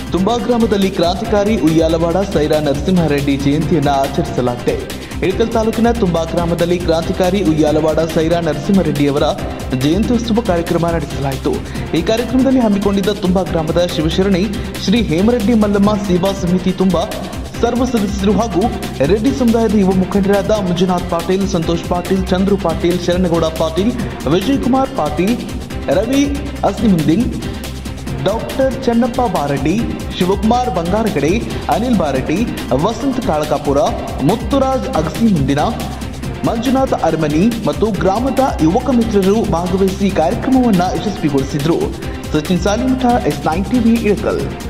ತುಂಬಾ ಗ್ರಾಮದಲ್ಲಿ ಕ್ರಾಂತಿಕಾರಿ ಉಯ್ಯಾಲವಾಡ ಸೈರಾ ನರಸಿಂಹರೆಡ್ಡಿ ಜಯಂತಿಯನ್ನು ಆಚರಿಸಲಾಗಿದೆ ಇಳಕಲ್ ತಾಲೂಕಿನ ತುಂಬಾ ಗ್ರಾಮದಲ್ಲಿ ಕ್ರಾಂತಿಕಾರಿ ಉಯ್ಯಾಲವಾಡ ಸೈರಾ ನರಸಿಂಹರೆಡ್ಡಿಯವರ ಜಯಂತ್ಯೋತ್ಸವ ಕಾರ್ಯಕ್ರಮ ನಡೆಸಲಾಯಿತು ಈ ಕಾರ್ಯಕ್ರಮದಲ್ಲಿ ಹಮ್ಮಿಕೊಂಡಿದ್ದ ತುಂಬಾ ಗ್ರಾಮದ ಶಿವಶರಣಿ ಶ್ರೀ ಹೇಮರೆಡ್ಡಿ ಮಲ್ಲಮ್ಮ ಸೇವಾ ಸಮಿತಿ ತುಂಬಾ ಸರ್ವ ಸದಸ್ಯರು ಹಾಗೂ ರೆಡ್ಡಿ ಸಮುದಾಯದ ಯುವ ಮುಖಂಡರಾದ ಮಂಜುನಾಥ್ ಪಾಟೀಲ್ ಸಂತೋಷ್ ಪಾಟೀಲ್ ಚಂದ್ರು ಪಾಟೀಲ್ ಶರಣಗೌಡ ಪಾಟೀಲ್ ವಿಜಯಕುಮಾರ್ ಪಾಟೀಲ್ ರವಿ ಅಸ್ನಿಮುಂದಿನ್ ಡಾಕ್ಟರ್ ಚನ್ನಪ್ಪ ಬಾರಡ್ಡಿ ಶಿವಕುಮಾರ್ ಬಂಗಾರಗಡೆ ಅನಿಲ್ ಬಾರಡ್ಡಿ ವಸಂತ್ ಕಾಳಕಾಪುರ ಮುತ್ತುರಾಜ್ ಅಗಸಿ ಮುಂದಿನ ಮಂಜುನಾಥ್ ಅರಮನಿ ಮತ್ತು ಗ್ರಾಮದ ಯುವಕ ಮಿತ್ರರು ಭಾಗವಹಿಸಿ ಕಾರ್ಯಕ್ರಮವನ್ನು ಯಶಸ್ವಿಗೊಳಿಸಿದ್ರು Sachin Salimath S nine TV Ilkal